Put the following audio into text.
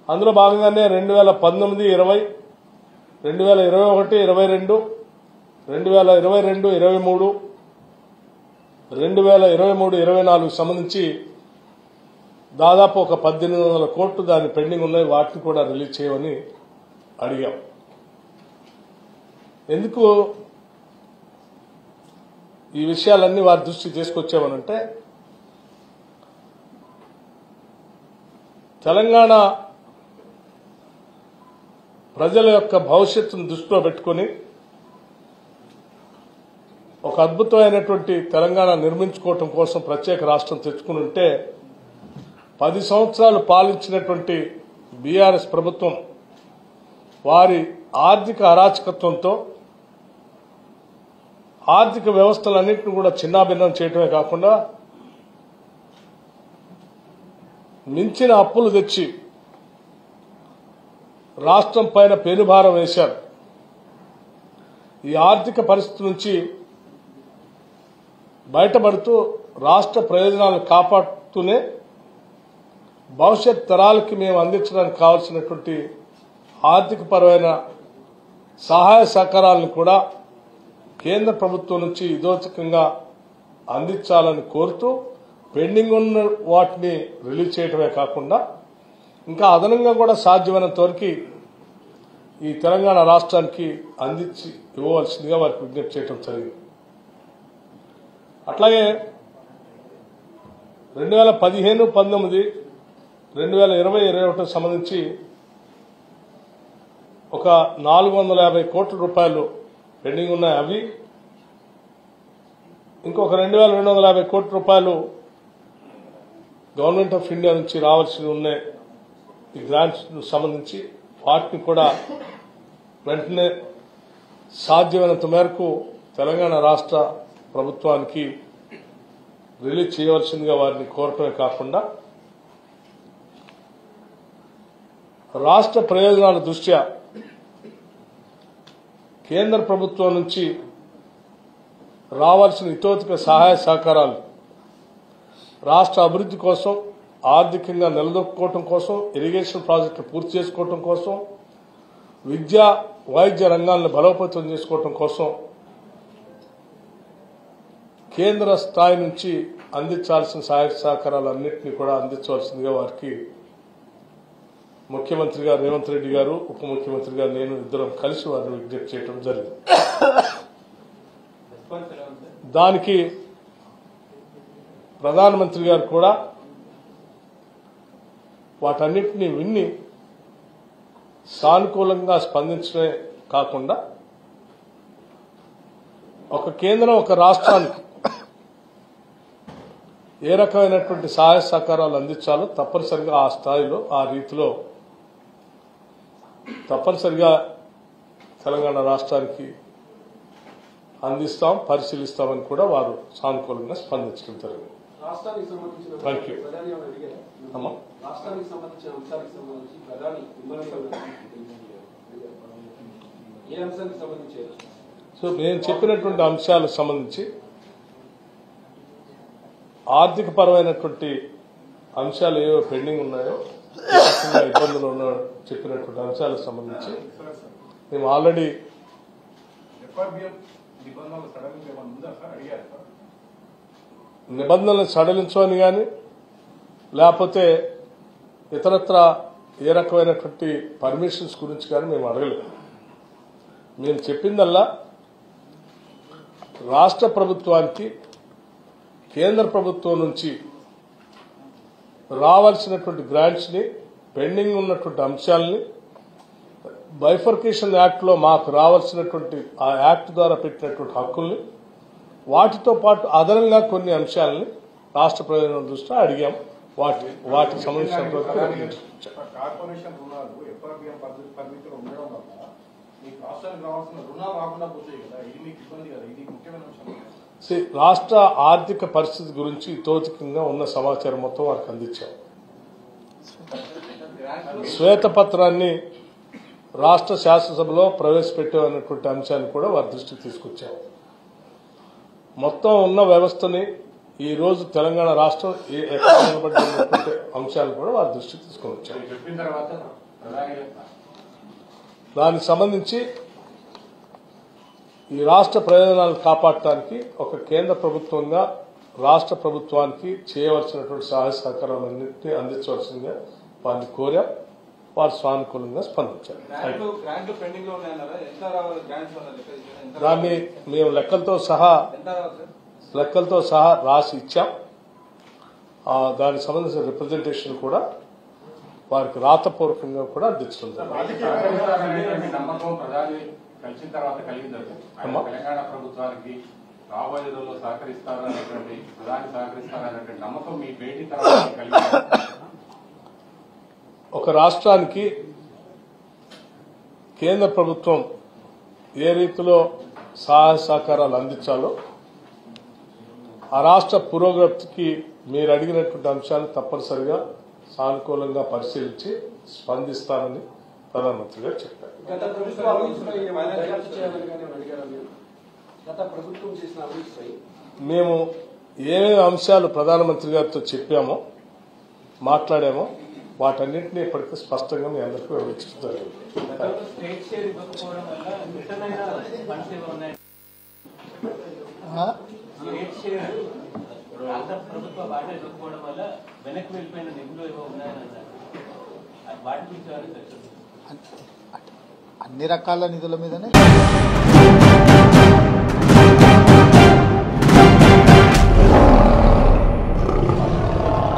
అందులో భాగంగానే రెండు వేల పంతొమ్మిది ఇరవై రెండు వేల ఇరవై ఒకటి ఇరవై రెండు రెండు వేల ఇరవై రెండు ఇరవై మూడు రెండు వేల ఇరవై మూడు ఇరవై నాలుగు సంబంధించి దాదాపు ఒక పద్దెనిమిది వందల కోట్లు దాని పెండింగ్ ఉన్నాయి వాటిని కూడా రిలీజ్ చేయమని అడిగాం ఎందుకు ఈ విషయాలన్నీ వారి దృష్టికి తీసుకొచ్చామనంటే తెలంగాణ ప్రజల యొక్క భవిష్యత్తును దృష్టిలో పెట్టుకొని ఒక అద్భుతమైనటువంటి తెలంగాణ నిర్మించుకోవటం కోసం ప్రత్యేక రాష్ట్రం తెచ్చుకుని ఉంటే పది సంవత్సరాలు పాలించినటువంటి బీఆర్ఎస్ ప్రభుత్వం వారి ఆర్థిక అరాచకత్వంతో ఆర్థిక వ్యవస్థలన్నింటినీ కూడా చిన్నాభిన్నం చేయటమే కాకుండా మించిన అప్పులు తెచ్చి రాష్ట్రం పైన పెనుభారం వేశారు ఈ ఆర్థిక పరిస్థితి నుంచి బయటపడుతూ రాష్ట్ర ప్రయోజనాలను కాపాడుతూనే భవిష్యత్ తరాలకి మేము అందించడానికి కావాల్సినటువంటి ఆర్థికపరమైన సహాయ సహకారాలను కూడా కేంద్ర ప్రభుత్వం నుంచి ఇదోచకంగా అందించాలని కోరుతూ పెండింగ్ ఉన్న వాటిని రిలీజ్ చేయడమే కాకుండా ఇంకా అదనంగా కూడా సాధ్యమైనంత వరకు ఈ తెలంగాణ రాష్ట్రానికి అందించి ఇవ్వవలసిందిగా వారికి విజ్ఞప్తి చేయడం జరిగింది అట్లాగే రెండు వేల పదిహేను పంతొమ్మిది రెండు వేల ఇరవై ఇరవై ఒకటికి సంబంధించి ఒక నాలుగు వందల యాభై కోట్ల రూపాయలు పెండింగ్ ఉన్నాయి అవి ఇంకొక రెండు వేల రెండు వందల యాభై కోట్ల రూపాయలు గవర్నమెంట్ ఆఫ్ ఇండియా నుంచి రావాల్సి ఉన్నాయి ఈ గ్రాంట్స్ సంబంధించి వాటిని కూడా వెంటనే సాధ్యమైనంత మేరకు తెలంగాణ రాష్ట్ర ప్రభుత్వానికి రిలీజ్ చేయవలసిందిగా వారిని కోరటమే కాకుండా రాష్ట్ర ప్రయోజనాల దృష్ట్యా కేంద్ర ప్రభుత్వం నుంచి రావాల్సిన ఇతోతిక సహాయ సహకారాలు రాష్ట్ర అభివృద్ధి కోసం ఆర్థికంగా నిలదొక్కుకోవటం కోసం ఇరిగేషన్ ప్రాజెక్టులు పూర్తి చేసుకోవటం కోసం విద్య వైద్య రంగాలను బలోపేతం చేసుకోవటం కోసం కేంద్ర స్థాయి నుంచి అందించాల్సిన సహాయ సహకారాలన్నింటినీ కూడా అందించవలసిందిగా వారికి ముఖ్యమంత్రి గారు రేవంత్ రెడ్డి గారు ఉప ముఖ్యమంత్రి గారు నేను ఇద్దరం కలిసి వారిని విజ్ఞప్తి చేయడం జరిగింది రెస్పాన్స్ ఎలా ఉంది సార్ దానికి ప్రధానమంత్రి గారు కూడా వాటన్నిటిని విన్ని సానుకూలంగా స్పందించడమే కాకుండా ఒక కేంద్రం ఒక రాష్ట్రానికి ఏ రకమైనటువంటి సహాయ సహకారాలు అందించాలో తప్పనిసరిగా ఆ స్థాయిలో ఆ రీతిలో తప్పనిసరిగా తెలంగాణ రాష్ట్రానికి అందిస్తాం పరిశీలిస్తామని కూడా వారు సానుకూలంగా స్పందించడం జరిగింది రాష్ట్రానికి సంబంధించిన Thank you. ప్రధాని ఏమైనా అడిగారా? అమ్మా రాష్ట్రానికి సంబంధించిన అంశానికి సంబంధించి ప్రధాని మిమ్మల్ని ఏమైనా ఏ అంశానికి సంబంధించి సో నేను చెప్పినటువంటి అంశాలకు సంబంధించి ఆర్థిక పరమైనటువంటి అంశాలు ఏవో పెండింగ్ ఉన్నాయో ఏ రకంగా ఇబ్బందులు ఉన్నాయో చెప్పినటువంటి అంశాలకు సంబంధించి మేము ఆల్రెడీ ఎఫ్ఆర్బిఎం నిబంధనలు సడలింపు ఏమైనా ఉందా సార్ అడిగారు సార్ నిబంధనలు సడలించమని కానీ లేకపోతే ఇతరత్ర ఏ రకమైనటువంటి పర్మిషన్స్ గురించి కానీ మేము అడగలేదు మేము చెప్పిందల్లా రాష్ట్ర ప్రభుత్వానికి కేంద్ర ప్రభుత్వం నుంచి రావాల్సినటువంటి గ్రాంట్స్ని పెండింగ్ ఉన్నటువంటి అంశాలని బైఫర్కేషన్ యాక్ట్లో మాకు రావాల్సినటువంటి ఆ యాక్ట్ ద్వారా పెట్టినటువంటి హక్కుల్ని వాటితో పాటు అదనంగా కొన్ని అంశాలని రాష్ట్ర ప్రయోజనం దృష్ట్యా అడిగాం వాటి వాటికి సంబంధించినంత వరకు కార్పొరేషన్ రుణాలు ఎఫ్ఆర్బిఎం పద్ధతి పరిమితిలో ఉండడం వల్ల మీకు రాష్ట్రానికి రావాల్సిన రుణాలు రాకుండా పోతాయి కదా ఇది మీకు ఇబ్బంది కదా ఇది ముఖ్యమైన అంశం సి- రాష్ట్ర ఆర్థిక పరిస్థితి గురించి తోతికంగా ఉన్న సమాచారం మొత్తం వారికి అందించాం శ్వేతపత్రాన్ని రాష్ట్ర శాసనసభలో ప్రవేశపెట్టామన్నటువంటి అంశాన్ని కూడా వారి దృష్టికి తీసుకొచ్చాం మొత్తం ఉన్న వ్యవస్థని ఈ రోజు తెలంగాణ రాష్ట్రం ఏ- ఎక్కడ నిలబడ్డటువంటి అంశాలు కూడా వారి దృష్టికి తీసుకొని వచ్చారు మీరు చెప్పిన తర్వాత ప్రధాని దానికి సంబంధించి ఈ రాష్ట్ర ప్రయోజనాలను కాపాడటానికి ఒక కేంద్ర ప్రభుత్వంగా రాష్ట్ర ప్రభుత్వానికి చేయవలసినటువంటి సహాయ సహకారాలన్నింటినీ అందించవలసిందిగా వారిని కోరాం వారు సానుకూలంగా స్పందించారు గ్రాంట్లు గ్రాంట్లు పెండింగ్ లో ఉన్నాయన్నారా ఎంత రావాలి గ్రాంట్స్ అన్నారు లెక్క తీసారా? ఎంత దాన్ని రావాలి? మేము లెక్కలతో సహా ఎంత రావాలి సార్ లెక్కలతో సహా రాసి ఇచ్చాం ఆ, దానికి సంబంధించిన రిప్రజెంటేషన్ కూడా వారికి రాతపూర్వకంగా కూడా అందించడం జరిగింది సహకరిస్తారనేటువంటి నమ్మకం ప్రధాని కలిసిన తర్వాత కలిగింది ఆయన అమ్మా. తెలంగాణ ప్రభుత్వానికి రాబోయే రోజుల్లో సహకరిస్తారనేటువంటి ప్రధాని సహకరిస్తారనేటువంటి నమ్మకం మీ భేటీ తర్వాత కలిగింది ఒక రాష్ట్రానికి కేంద్ర ప్రభుత్వం ఏ రీతిలో సహాయ సహకారాలు అందించాలో ఆ రాష్ట్ర పురోగతికి మీరు అడిగినటువంటి అంశాలు తప్పనిసరిగా సానుకూలంగా పరిశీలించి స్పందిస్తానని ప్రధానమంత్రి గారు చెప్పారు గత ప్రభుత్వ అవినీతిపై ఏమైనా దర్యాప్తు చేయాలని కానీ అడిగారా మీరు గత ప్రభుత్వం చేసిన అవినీతిపై మేము ఏమేమి అంశాలు ప్రధానమంత్రి గారితో చెప్పామో మాట్లాడామో వాటన్నింటినీ ఇప్పటికీ స్పష్టంగా మీ అందరికీ వివరించడం జరిగింది స్టేట్ షేర్ ఇవ్వకపోవడం వల్ల రిటర్న్ అయిన ఫండ్స్ ఏమో ఉన్నాయి స్టేట్ షేర్ రాష్ట్ర ప్రభుత్వ వాటా ఇవ్వకపోవడం వల్ల వెనక్కి వెళ్ళిపోయిన నిధులు ఏవో ఉన్నాయని అన్నారు అది వాటి గురించి ఏమైనా చర్చ అన్ని రకాల నిధుల మీదనే